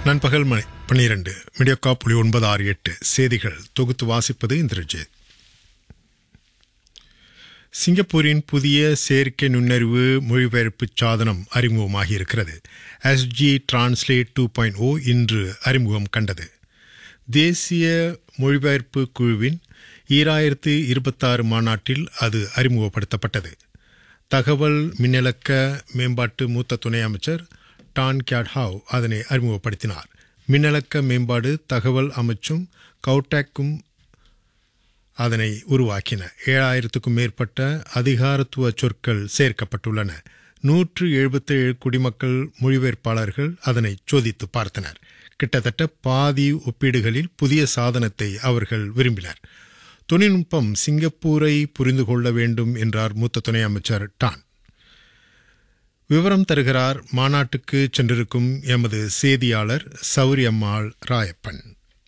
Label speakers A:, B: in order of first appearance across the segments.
A: நண்பகல் மணி பன்னிரண்டு மீடியோக்கா புள்ளி ஒன்பது ஆறு எட்டு செய்திகள் தொகுத்து வாசிப்பது இந்திரஜித் சிங்கப்பூரின் புதிய செயற்கை நுண்ணறிவு மொழிபெயர்ப்பு சாதனம் அறிமுகமாகியிருக்கிறது SG translate two point O இன்று அறிமுகம் கண்டது தேசிய மொழிபெயர்ப்பு குழுவின் ஈராயிரத்து இருபத்தாறு மாநாட்டில் அது அறிமுகப்படுத்தப்பட்டது தகவல் மின்னலக்க மேம்பாட்டு மூத்த துணை அமைச்சர் டான் கியாட்ஹாவ் அதனை அறிமுகப்படுத்தினார் மின்னலக்க மேம்பாடு தகவல் அமைச்சும் கவுடாக்கும் அதனை உருவாக்கின ஏழாயிரத்துக்கும் மேற்பட்ட அதிகாரத்துவ சொற்கள் சேர்க்கப்பட்டுள்ளன நூற்று எழுபத்தேழு குடிமக்கள் மொழிபெயர்ப்பாளர்கள் அதனை சோதித்து பார்த்தனர் கிட்டத்தட்ட பாதி ஒப்பீடுகளில் புதிய சாதனத்தை அவர்கள் விரும்பினர் தொழில்நுட்பம் சிங்கப்பூரை புரிந்து கொள்ள வேண்டும் என்றார் மூத்த துணை அமைச்சர் டான் விவரம் தருகிறார் மாநாட்டுக்கு சென்றிருக்கும் எமது செய்தியாளர் சௌரியம்மாள் ராயப்பன்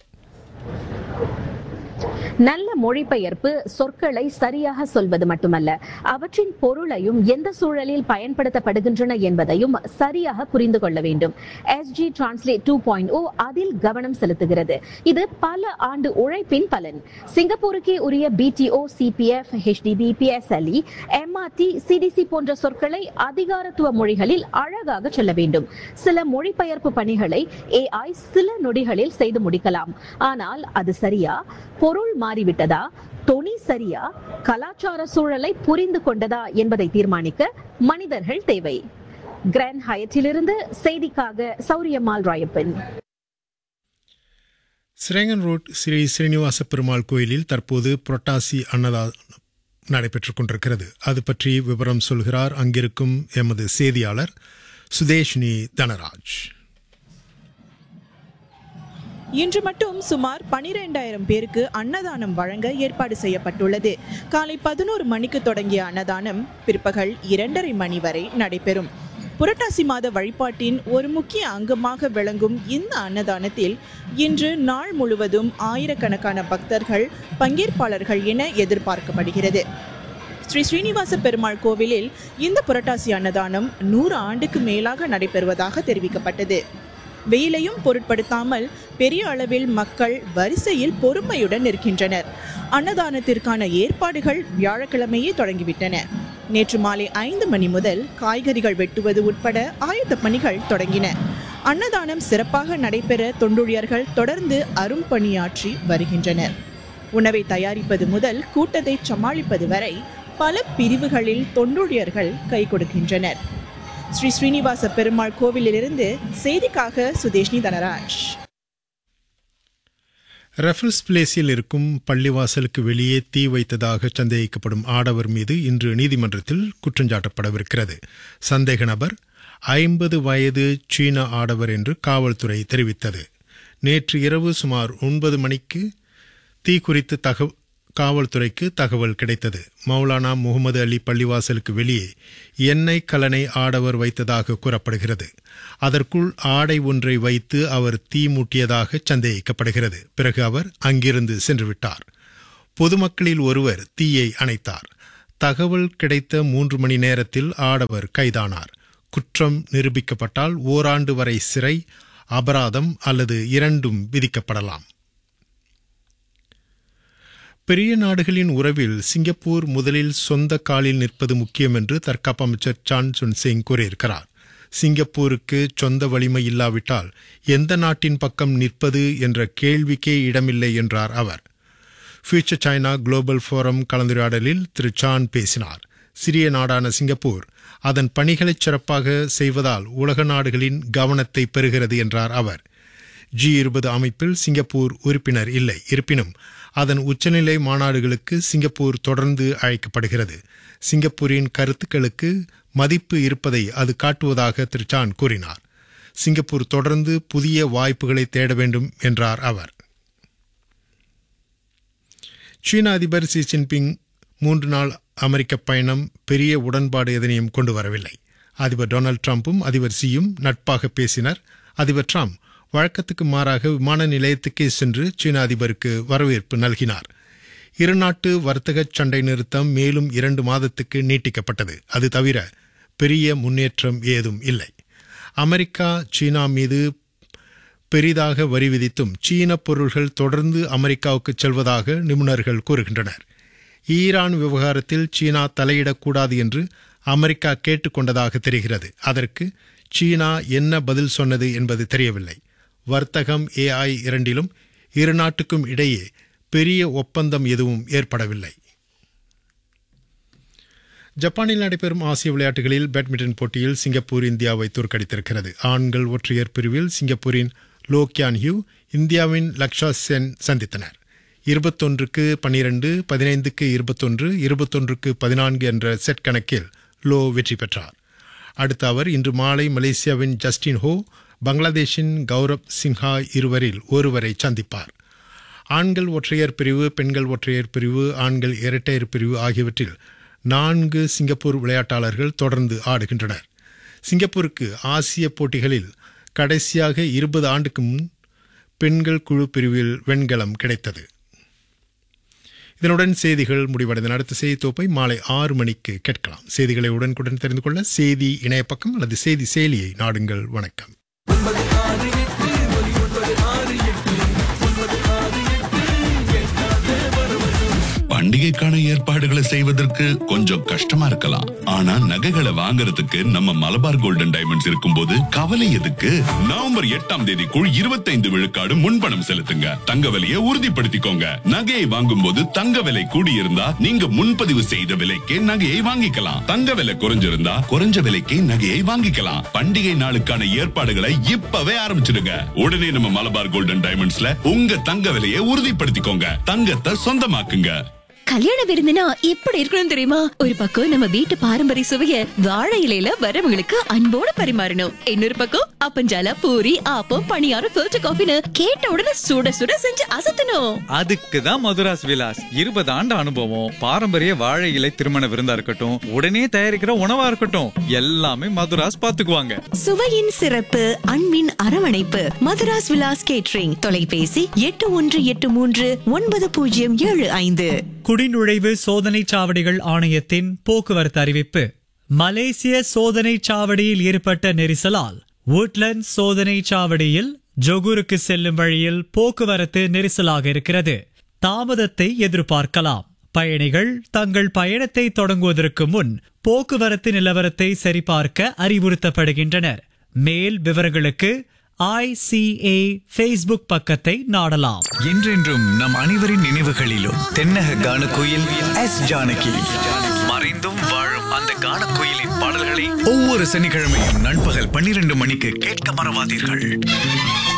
B: நல்ல மொழிபெயர்ப்பு சொற்களை சரியாக சொல்வது மட்டுமல்ல அவற்றின் பொருளையும் எந்த சூழலில் பயன்படுத்தப்படுகின்றன என்பதையும் சரியாக புரிந்து கொள்ள வேண்டும் SG translate two point O அதில் கவனம் செலுத்துகிறது இது பல ஆண்டு உழைப்பின் பலன் சிங்கப்பூருக்கே உரிய BTO CPF HDB PSLE MRT CDC போன்ற சொற்களை அதிகாரத்துவ மொழிகளில் அழகாக சொல்ல வேண்டும் சில மொழிபெயர்ப்பு பணிகளை ஏஐ சில நொடிகளில் செய்து முடிக்கலாம் ஆனால் அது சரியா பொருள் மாறிவிட்டதா தொனி சரியா கலாச்சார சூழலை புரிந்து கொண்டதா என்பதை தீர்மானிக்க மனிதர்கள் தேவை கிராண்ட் ஹயத்திலிருந்து செய்திக்காக சௌரியம்மாள் ராயப்பன்
A: சிரேங்கன் ரோட் ஸ்ரீ ஸ்ரீனிவாச பெருமாள் கோயிலில் தற்போது புரட்டாசி அன்னதானம் நடைபெற்றுக் கொண்டிருக்கிறது அது பற்றி விவரம் சொல்கிறார் அங்கிருக்கும் எமது செய்தியாளர் சுதேஷ்னி தனராஜ்
C: இன்று மட்டும் சுமார் பனிரெண்டாயிரம் பேருக்கு அன்னதானம் வழங்க ஏற்பாடு செய்யப்பட்டுள்ளது காலை பதினோரு மணிக்கு தொடங்கிய அன்னதானம் பிற்பகல் இரண்டரை மணி வரை நடைபெறும் புரட்டாசி மாத வழிபாட்டின் ஒரு முக்கிய அங்கமாக விளங்கும் இந்த அன்னதானத்தில் இன்று நாள் முழுவதும் ஆயிரக்கணக்கான பக்தர்கள் பங்கேற்பாளர்கள் என எதிர்பார்க்கப்படுகிறது ஸ்ரீ ஸ்ரீனிவாச பெருமாள் கோவிலில் இந்த புரட்டாசி அன்னதானம் நூறு ஆண்டுக்கு மேலாக நடைபெறுவதாக தெரிவிக்கப்பட்டது வெயிலையும் பொருட்படுத்தாமல் பெரிய அளவில் மக்கள் வரிசையில் பொறுமையுடன் நிற்கின்றனர் அன்னதானத்திற்கான ஏற்பாடுகள் வியாழக்கிழமையே தொடங்கிவிட்டன நேற்று மாலை ஐந்து மணி முதல் காய்கறிகள் வெட்டுவது உட்பட ஆயத்த பணிகள் தொடங்கின அன்னதானம் சிறப்பாக நடைபெற தொண்டுழியர்கள் தொடர்ந்து அரும்பணியாற்றி வருகின்றனர் உணவை தயாரிப்பது முதல் கூட்டத்தை சமாளிப்பது வரை பல பிரிவுகளில் தொண்டுழியர்கள் கை கொடுக்கின்றனர் ஸ்ரீ ஸ்ரீனிவாச பெருமாள் கோவிலிலிருந்து செய்திக்காக சுதேஷ்னி தனராஜ்
A: ரெஃபல்ஸ் பிளேஸில் இருக்கும் பள்ளிவாசலுக்கு வெளியே தீ வைத்ததாக சந்தேகிக்கப்படும் ஆடவர் மீது இன்று நீதிமன்றத்தில் குற்றஞ்சாட்டப்படவிருக்கிறது சந்தேக நபர் ஐம்பது வயது சீன ஆடவர் என்று காவல்துறை தெரிவித்தது நேற்று இரவு சுமார் ஒன்பது மணிக்கு தீ குறித்து தகவல் காவல்துறைக்கு தகவல் கிடைத்தது மௌலானா முகமது அலி பள்ளிவாசலுக்கு வெளியே எண்ணெய் கலனை ஆடவர் வைத்ததாக கூறப்படுகிறது அதற்குள் ஆடை ஒன்றை வைத்து அவர் தீ மூட்டியதாக சந்தேகிக்கப்படுகிறது பிறகு அவர் அங்கிருந்து சென்றுவிட்டார் பொதுமக்களில் ஒருவர் தீயை அணைத்தார் தகவல் கிடைத்த மூன்று மணி நேரத்தில் ஆடவர் கைதானார் குற்றம் நிரூபிக்கப்பட்டால் ஓராண்டு வரை சிறை அபராதம் அல்லது இரண்டும் விதிக்கப்படலாம் பெரிய நாடுகளின் உறவில் சிங்கப்பூர் முதலில் சொந்த காலில் நிற்பது முக்கியம் என்று தற்காப்பு அமைச்சர் சான் சுன் சிங் கூறியிருக்கிறார் சிங்கப்பூருக்கு சொந்த வலிமை இல்லாவிட்டால் எந்த நாட்டின் பக்கம் நிற்பது என்ற கேள்விக்கே இடமில்லை என்றார் அவர் ஃபியூச்சர் சைனா குளோபல் ஃபோரம் கலந்துரையாடலில் திரு சான் பேசினார் சிறிய நாடான சிங்கப்பூர் அதன் பணிகளை சிறப்பாக செய்வதால் உலக நாடுகளின் கவனத்தை பெறுகிறது என்றார் அவர் ஜி இருபது அமைப்பில் சிங்கப்பூர் உறுப்பினர் இல்லை இருப்பினும் அதன் உச்சநிலை மாநாடுகளுக்கு சிங்கப்பூர் தொடர்ந்து அழைக்கப்படுகிறது சிங்கப்பூரின் கருத்துக்களுக்கு மதிப்பு இருப்பதை அது காட்டுவதாக திரு சான் கூறினார் சிங்கப்பூர் தொடர்ந்து புதிய வாய்ப்புகளை தேட வேண்டும் என்றார் அவர் சீன அதிபர் ஷி ஜின்பிங் மூன்று நாள் அமெரிக்க பயணம் பெரிய உடன்பாடு எதனையும் கொண்டு வரவில்லை அதிபர் டொனால்டு டிரம்பும் அதிபர் சியும் நட்பாக பேசினர் அதிபர் டிரம்ப் வழக்கத்துக்கு மாறாக விமான நிலையத்துக்கே சென்று சீன அதிபருக்கு வரவேற்பு நல்கினார் இருநாட்டு வர்த்தக சண்டை நிறுத்தம் மேலும் இரண்டு மாதத்துக்கு நீட்டிக்கப்பட்டது அது தவிர பெரிய முன்னேற்றம் ஏதும் இல்லை அமெரிக்கா சீனா மீது பெரிதாக வரி விதித்தும் சீன பொருள்கள் தொடர்ந்து அமெரிக்காவுக்கு செல்வதாக நிபுணர்கள் கூறுகின்றனர் ஈரான் விவகாரத்தில் சீனா தலையிடக்கூடாது என்று அமெரிக்கா கேட்டுக்கொண்டதாக தெரிகிறது அதற்கு சீனா என்ன பதில் சொன்னது என்பது தெரியவில்லை வர்த்தகம் ஏஐ இரண்டிலும் இரு நாட்டுக்கும் இடையே பெரிய ஒப்பந்தம் எதுவும் ஏற்படவில்லை ஜப்பானில் நடைபெறும் ஆசிய விளையாட்டுகளில் பேட்மிண்டன் போட்டியில் சிங்கப்பூர் இந்தியாவை தோற்கடித்திருக்கிறது ஆண்கள் ஒற்றையர் பிரிவில் சிங்கப்பூரின் லோக்யான் ஹியூ இந்தியாவின் லக்ஷா சென் சந்தித்தனர் இருபத்தொன்றுக்கு பனிரெண்டு பதினைந்துக்கு இருபத்தொன்று இருபத்தொன்றுக்கு பதினான்கு என்ற செட் கணக்கில் லோ வெற்றி பெற்றார் அடுத்த அவர் இன்று மாலை மலேசியாவின் ஜஸ்டின் ஹோ பங்களாதேஷின் கௌரப் சின்ஹா இருவரில் ஒருவரை சந்திப்பார் ஆண்கள் ஒற்றையர் பிரிவு பெண்கள் ஒற்றையர் பிரிவு ஆண்கள் இரட்டையர் பிரிவு ஆகியவற்றில் நான்கு சிங்கப்பூர் விளையாட்டாளர்கள் தொடர்ந்து ஆடுகின்றனர் சிங்கப்பூருக்கு ஆசிய போட்டிகளில் கடைசியாக இருபது ஆண்டுக்கு முன் பெண்கள் குழு பிரிவில் வெண்கலம் கிடைத்தது இதனுடன் செய்திகள் முடிவடைந்த அடுத்த செய்தி தொகுப்பை மாலை ஆறு மணிக்கு கேட்கலாம் செய்திகளை உடனுக்குடன் தெரிந்து கொள்ள செய்தி இணையப்பக்கம் அல்லது செய்தி செயலியை நாடுங்கள் வணக்கம்
D: பண்டிகைக்கான ஏற்பாடுகளை செய்வதற்கு கொஞ்சம் கஷ்டமா இருக்கலாம் ஆனா நகைகளை வாங்குறதுக்கு நம்ம மலபார் கோல்டன் டைமண்ட்ஸ் இருக்கும்போது கவலை எதுக்கு நவம்பர் எட்டாம் தேதிக்குள் இருபத்தைந்து விழுக்காடு முன்பணம் செலுத்துங்க தங்க விலையை உறுதிப்படுத்திக்கோங்க நகையை வாங்கும் போது தங்க விலை கூடியிருந்தா நீங்க முன்பதிவு செய்த விலைக்கே நகையை வாங்கிக்கலாம் தங்க விலை குறைஞ்சிருந்தா குறைஞ்ச விலைக்கே நகையை வாங்கிக்கலாம் பண்டிகை நாளுக்கான ஏற்பாடுகளை இப்பவே ஆரம்பிச்சிடுங்க உடனே நம்ம மலபார் கோல்டன் டைமண்ட்ஸ்ல உங்க தங்க விலையை உறுதிப்படுத்திக்கோங்க தங்கத்தை சொந்தமாக்குங்க
E: கல்யாண விருந்துனா எப்படி இருக்கணும் தெரியுமா ஒரு பக்கம் நம்ம வீட்டு பாரம்பரிய சுவைய வாழை இலையில வரவங்களுக்கு அன்போட பரிமாறணும் இன்னொரு பக்கம் அப்பஞ்சால பூரி ஆப்பம் பணியாரம் ஃபில்டர் காஃபின்னு கேட்ட உடனே சுட சுட செஞ்சு அசத்தணும்
F: அதுக்கு தான் மதுராஸ் விலாஸ் இருபது ஆண்டு அனுபவம் பாரம்பரிய வாழை இலை திருமண விருந்தா இருக்கட்டும் உடனே தயாரிக்கிற உணவா இருக்கட்டும் எல்லாமே மதுராஸ் பாத்துக்குவாங்க
G: சுவையின் சிறப்பு அன்பின் அரவணைப்பு மதுராஸ் விலாஸ் கேட்ரிங் தொலைபேசி எட்டு ஒன்று எட்டு மூன்று ஒன்பது பூஜ்ஜியம் ஏழு ஐந்து
H: குடிநுழைவு சோதனைச் சாவடிகள் ஆணையத்தின் போக்குவரத்து அறிவிப்பு மலேசிய சோதனைச் சாவடியில் ஏற்பட்ட நெரிசலால் woodlands சோதனைச் சாவடியில் ஜொகூருக்கு செல்லும் வழியில் போக்குவரத்து நெரிசலாக இருக்கிறது தாமதத்தை எதிர்பார்க்கலாம் பயணிகள் தங்கள் பயணத்தை தொடங்குவதற்கு முன் போக்குவரத்து நிலவரத்தை சரிபார்க்க அறிவுறுத்தப்படுகின்றனர் மேல் விவரங்களுக்கு ஐசிஏ ஃபேஸ்புக் பக்கத்தை நாடலாம்
I: என்றென்றும் நம் அனைவரின் நினைவுகளிலும் தென்னக கானக்குயில் எஸ் ஜானகி மறைந்தும் வாழும் அந்த கானக்குயிலின் பாடல்களை ஒவ்வொரு சனிக்கிழமையும் நண்பகல் பன்னிரண்டு மணிக்கு கேட்க மறவாதீர்கள்